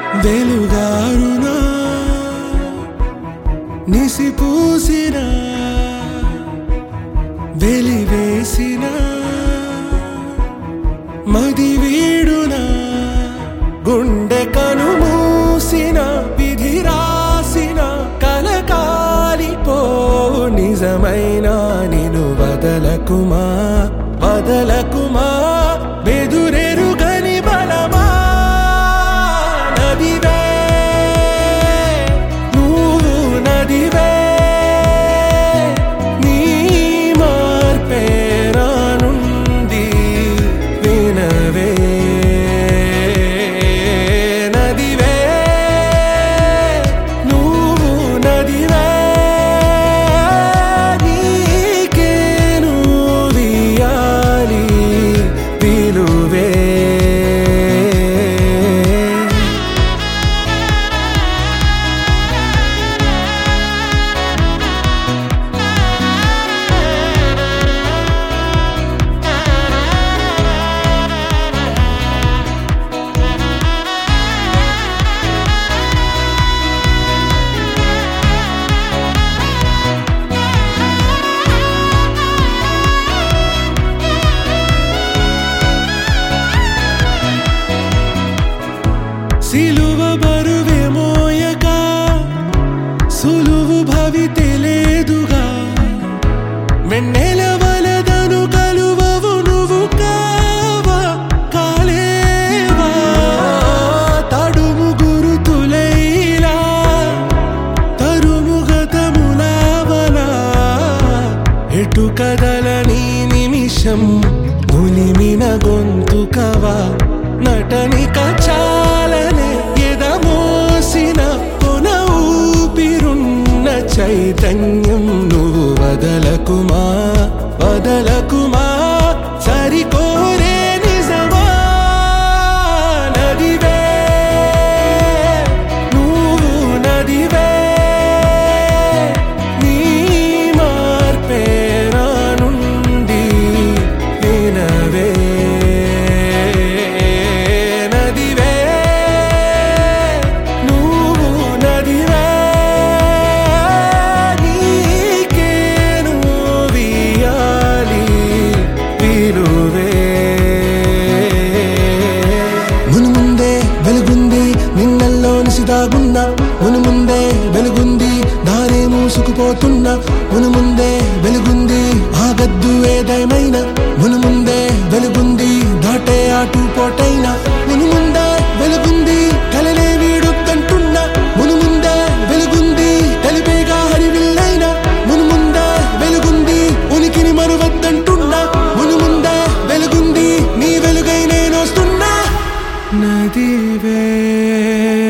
వెలుగారునా నిసిపూసిన వెలివేసిన మది వీడున గుండె కనుమూసిన విధి రాసిన కలకాలిపోవు నిజమైన నిను వదలకుమా వదలకుమా బెదురెరుగని బలమా నదివే నువ్వు నదివే నీ మార్పే రానుంది వినవే నదివే నువ్వు నదివే నీకేను వియాలి పిలువే సిలువ బరువే మోయక సులువు భవితే లేదుగా మెన్నెల వలదను కలువవు నువ్వు కావా కాలేవా తడుము గురుతులైలా తరుము గతములావలా ఎటు కదలని నిమిషం నులిమిన గొంతుకవా నటనిక చాలనే ఎదమోసిన కొన ఊపిరున్న చైతన్యం నువ్వు వదలకుమా వదలకుమా సరికోరే నిజమా నదివే నువ్వు నదివే నీ మార్పే రానుంది వినవే నదివే నువ్వు నదివే నీకేను వియాలి పిలువే మును ముందే వెలుగుంది నిన్నల్లో నిసిదాగున్నా మును ముందే వెలుగుంది దారే మూసుకుపోతున్నా మును ముందే వెలుగుంది ఆగద్దు ఏదేమైనా మును ముందే వెలుగుంది దాటే ఆటు పోటైనా మును ముందే వెలుగుంది కలలే వీడొద్దంటున్నా మును ముందే వెలుగుంది కలిపేగా హరివిల్లైనా మును ముందే వెలుగుంది ఉనికిని మరువద్దంటున్నా మును ముందే వెలుగుంది నీ వెలుగై నేను వస్తున్నా నదివే